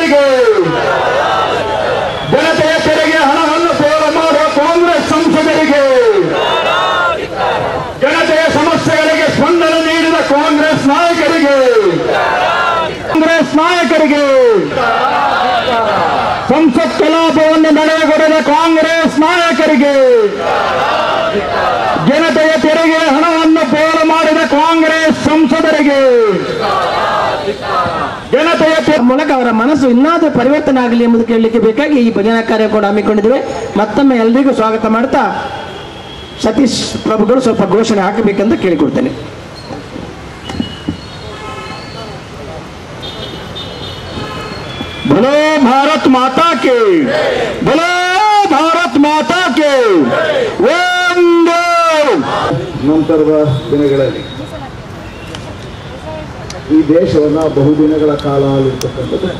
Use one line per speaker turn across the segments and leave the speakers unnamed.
ಸಂಸದರಿಗೆ ಜನತೆಯ ತೆರಿಗೆ ಹಣವನ್ನು ಪೋಲು ಮಾಡುವ ಕಾಂಗ್ರೆಸ್ ಸಂಸದರಿಗೆ ಜನತೆಯ ಸಮಸ್ಯೆಗಳಿಗೆ ಸ್ಪಂದನೆ ನೀಡಿದ ಕಾಂಗ್ರೆಸ್ ನಾಯಕರಿಗೆ ಕಾಂಗ್ರೆಸ್ ನಾಯಕರಿಗೆ ಸಂಸತ್ ಕಲಾಪವನ್ನು ನಡೆಯಗೊಡದ ಕಾಂಗ್ರೆಸ್ ನಾಯಕರಿಗೆ ಜನತೆಯ ತೆರಿಗೆ ಹಣವನ್ನು ಪೋಲು ಮಾಡಿದ ಕಾಂಗ್ರೆಸ್ ಸಂಸದರಿಗೆ ಜನತೆಯ ತೆರಿಗೆ
ಮೂಲಕ ಅವರ ಮನಸ್ಸು ಇನ್ನಾದರೂ ಪರಿವರ್ತನೆ ಆಗಲಿ ಎಂಬುದು ಕೇಳಲಿಕ್ಕೆ ಬೇಕಾಗಿ ಈ ಭಜನಾ ಕಾರ್ಯಕ್ರಮ ಹಮ್ಮಿಕೊಂಡಿದ್ದೇವೆ ಮತ್ತೊಮ್ಮೆ ಎಲ್ರಿಗೂ ಸ್ವಾಗತ ಮಾಡ್ತಾ ಸತೀಶ್ ಪ್ರಭುಗಳು ಸ್ವಲ್ಪ ಘೋಷಣೆ ಹಾಕಬೇಕಂತ ಕೇಳಿಕೊಡ್ತೇನೆ
बोलो भारत माता के बोलो भारत माता के ವಂದೇ
ನಂತರದ ದಿನಗಳಲ್ಲಿ ಈ ದೇಶವನ್ನ ಬಹುದಿನಗಳ ಕಾಲ ಆಳಿರ್ತಕ್ಕಂಥದ್ದು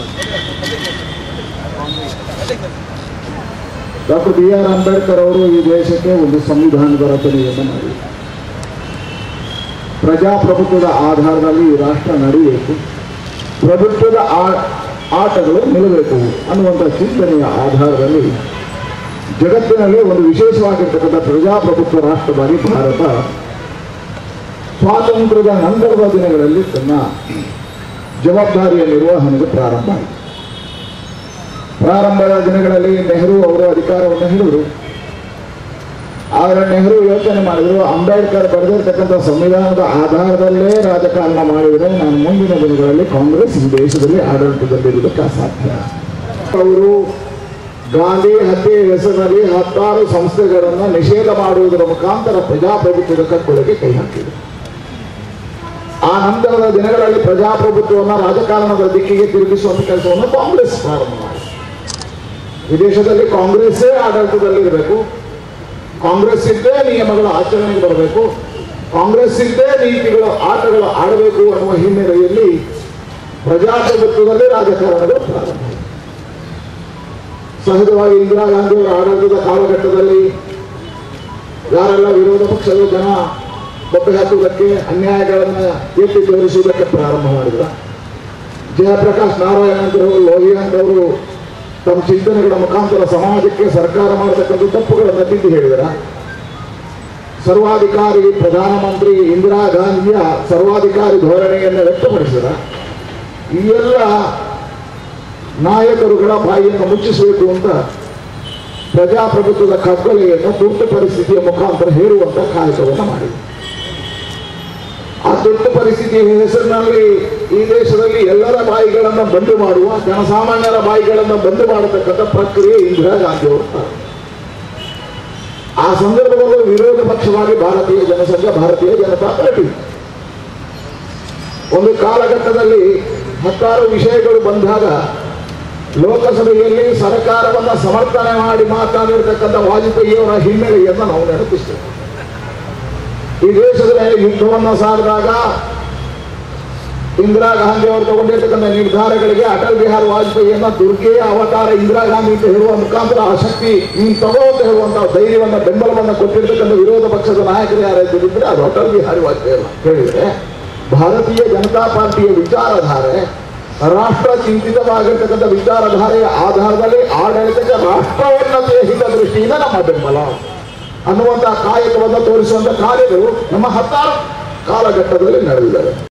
ಡಾಕ್ಟರ್ ಬಿ ಆರ್ ಅಂಬೇಡ್ಕರ್ ಅವರು ಈ ದೇಶಕ್ಕೆ ಒಂದು ಸಂವಿಧಾನದ ರಚನೆಯನ್ನು ಮಾಡಿದರು ಪ್ರಜಾಪ್ರಭುತ್ವದ ಆಧಾರದಲ್ಲಿ ಈ ರಾಷ್ಟ್ರ ನಡೆಯಬೇಕು ಪ್ರಭುತ್ವದ ಆ- ಆಟಗಳು ನಿಲ್ಲಬೇಕು ಅನ್ನುವಂಥ ಚಿಂತನೆಯ ಆಧಾರದಲ್ಲಿ ಜಗತ್ತಿನಲ್ಲಿ ಒಂದು ವಿಶೇಷವಾಗಿರ್ತಕ್ಕಂಥ ಪ್ರಜಾಪ್ರಭುತ್ವ ರಾಷ್ಟ್ರವಾಗಿ ಭಾರತ ಸ್ವಾತಂತ್ರ್ಯದ ನಂತರದ ದಿನಗಳಲ್ಲಿ ತನ್ನ ಜವಾಬ್ದಾರಿಯ ನಿರ್ವಹಣೆಗೆ ಪ್ರಾರಂಭ ಆಯಿತು ಪ್ರಾರಂಭದ ದಿನಗಳಲ್ಲಿ ನೆಹರು ಅವರು ಅಧಿಕಾರವನ್ನು ಹಿಡಿದರು ಆದರೆ ನೆಹರು ಯೋಚನೆ ಮಾಡಿದರು ಅಂಬೇಡ್ಕರ್ ಬರೆದಿರ್ತಕ್ಕಂಥ ಸಂವಿಧಾನದ ಆಧಾರದಲ್ಲೇ ರಾಜಕಾರಣ ಮಾಡಿದರೆ ನಾನು ಮುಂದಿನ ದಿನಗಳಲ್ಲಿ ಕಾಂಗ್ರೆಸ್ ಈ ದೇಶದಲ್ಲಿ ಆಡಳಿತದಲ್ಲಿರುವುದಕ್ಕೆ ಅಸಾಧ್ಯ ಅವರು ಗಾಂಧಿ ಹತ್ಯೆ ಹೆಸರಿನಲ್ಲಿ ಹತ್ತಾರು ಸಂಸ್ಥೆಗಳನ್ನು ನಿಷೇಧ ಮಾಡುವುದರ ಮುಖಾಂತರ ಪ್ರಜಾಪ್ರಭುತ್ವದ ಕಟ್ಟೊಳಗೆ ಕೈ ಹಾಕಿದರು ಆ ನಂತರದ ದಿನಗಳಲ್ಲಿ ಪ್ರಜಾಪ್ರಭುತ್ವವನ್ನು ರಾಜಕಾರಣದ ದಿಕ್ಕಿಗೆ ತಿರುಗಿಸುವಂತ ಕೆಲಸವನ್ನು ಕಾಂಗ್ರೆಸ್ ಪ್ರಾರಂಭ ಮಾಡಿದೆ ವಿದೇಶದಲ್ಲಿ ಕಾಂಗ್ರೆಸ್ಸೇ ಆಡಳಿತದಲ್ಲಿರಬೇಕು ಕಾಂಗ್ರೆಸ್ ಇದ್ದೇ ನಿಯಮಗಳ ಆಚರಣೆಗೆ ಬರಬೇಕು ಕಾಂಗ್ರೆಸ್ ಇದ್ದೇ ನೀತಿಗಳ ಆಟಗಳು ಆಡಬೇಕು ಅನ್ನುವ ಹಿನ್ನೆಲೆಯಲ್ಲಿ ಪ್ರಜಾಪ್ರಭುತ್ವದಲ್ಲಿ ರಾಜಕಾರಣಗಳು ಪ್ರಾರಂಭ ಆಯಿತು. ಸಹಜವಾಗಿ ಇಂದಿರಾ ಗಾಂಧಿಯವರ ಆಡಳಿತದ ಕಾಲಘಟ್ಟದಲ್ಲಿ ಯಾರೆಲ್ಲ ವಿರೋಧ ಪಕ್ಷದ ಜನ ಬೊಬ್ಬೆ ಹಾಕುವುದಕ್ಕೆ ಅನ್ಯಾಯಗಳನ್ನು ಎತ್ತಿ ತೋರಿಸುವುದಕ್ಕೆ ಪ್ರಾರಂಭ ಮಾಡಿದ್ರ ಜಯಪ್ರಕಾಶ್ ನಾರಾಯಣ ಅಂತವರು ಲೋಹಿಯಾಂತ್ ಅವರು ತಮ್ಮ ಚಿಂತನೆಗಳ ಮುಖಾಂತರ ಸಮಾಜಕ್ಕೆ ಸರ್ಕಾರ ಮಾಡತಕ್ಕಂಥ ತಪ್ಪುಗಳನ್ನು ತಿದ್ದಿ ಹೇಳಿದರ ಸರ್ವಾಧಿಕಾರಿ ಪ್ರಧಾನಮಂತ್ರಿ ಇಂದಿರಾ ಗಾಂಧಿಯ ಸರ್ವಾಧಿಕಾರಿ ಧೋರಣೆಯನ್ನು ವ್ಯಕ್ತಪಡಿಸಿದ ಈ ಎಲ್ಲ ನಾಯಕರುಗಳ ಬಾಯಿಯನ್ನು ಮುಚ್ಚಿಸಬೇಕು ಅಂತ ಪ್ರಜಾಪ್ರಭುತ್ವದ ಕಗ್ಗೊಲೆಯನ್ನು ತುರ್ತು ಪರಿಸ್ಥಿತಿಯ ಮುಖಾಂತರ ಹೇರುವಂತ ಕಾಯಕವನ್ನು ಮಾಡಿದೆ ಆ ತುರ್ತು ಪರಿಸ್ಥಿತಿಯ ಹೆಸರಿನಲ್ಲಿ ಈ ದೇಶದಲ್ಲಿ ಎಲ್ಲರ ಬಾಯಿಗಳನ್ನು ಬಂದ್ ಮಾಡುವ ಜನಸಾಮಾನ್ಯರ ಬಾಯಿಗಳನ್ನು ಬಂದ್ ಮಾಡತಕ್ಕಂಥ ಪ್ರಕ್ರಿಯೆ ಇಂದಿರಾ ಗಾಂಧಿ ಅವರು ಪ್ರಾರಂಭ. ಆ ಸಂದರ್ಭದಲ್ಲಿ ವಿರೋಧ ಪಕ್ಷವಾಗಿ ಭಾರತೀಯ ಜನಸಂಘ ಭಾರತೀಯ ಜನತಾ ಪಾರ್ಟಿ ಒಂದು ಕಾಲಘಟ್ಟದಲ್ಲಿ ಹತ್ತಾರು ವಿಷಯಗಳು ಬಂದಾಗ ಲೋಕಸಭೆಯಲ್ಲಿ ಸರ್ಕಾರವನ್ನ ಸಮರ್ಥನೆ ಮಾಡಿ ಮಾತನಾಡಿರ್ತಕ್ಕಂಥ ವಾಜಪೇಯಿಯವರ ಹಿನ್ನೆಲೆಯನ್ನು ನಾವು ನೆನಪಿಸ್ತೇವೆ ಈ ದೇಶದ ಮೇಲೆ ಯುದ್ಧವನ್ನ ಸಾರಿದಾಗ ಇಂದಿರಾ ಗಾಂಧಿ ಅವರು ತಗೊಂಡಿರ್ತಕ್ಕಂಥ ನಿರ್ಧಾರಗಳಿಗೆ ಅಟಲ್ ಬಿಹಾರಿ ವಾಜಪೇಯಿಯನ್ನ ದುರ್ಗೆಯ ಅವತಾರ ಇಂದಿರಾ ಗಾಂಧಿ ಅಂತ ಹೇಳುವ ಮುಖಾಂತರ ಆ ಶಕ್ತಿ ನೀನು ತಗೋ ಅಂತ ಹೇಳುವಂತಹ ಧೈರ್ಯವನ್ನ ಬೆಂಬಲವನ್ನ ಕೊಟ್ಟಿರ್ತಕ್ಕಂಥ ವಿರೋಧ ಪಕ್ಷದ ನಾಯಕರು ಯಾರಿದ್ದರೆ ಅದು ಅಟಲ್ ಬಿಹಾರಿ ವಾಜಪೇಯಿ ಅಲ್ಲ. ಹೇಳಿದ್ರೆ ಭಾರತೀಯ ಜನತಾ ಪಾರ್ಟಿಯ ವಿಚಾರಧಾರೆ ರಾಷ್ಟ್ರ ಚಿಂತಿತವಾಗಿರ್ತಕ್ಕಂಥ ವಿಚಾರಧಾರೆಯ ಆಧಾರದಲ್ಲಿ ಆಡಳಿತಕ್ಕೆ ರಾಷ್ಟ್ರೋನ್ನತಿಯ ಹಿತದೃಷ್ಟಿಯಿಂದ ನಮ್ಮ ಬೆಂಬಲ ಅನ್ನುವಂತಹ ಕಾಯಕವನ್ನು ತೋರಿಸುವಂತ ಕಾರ್ಯಗಳು ನಮ್ಮ ಹತ್ತಾರು ಕಾಲಘಟ್ಟದಲ್ಲಿ ನಡೆದಿದ್ದಾವೆ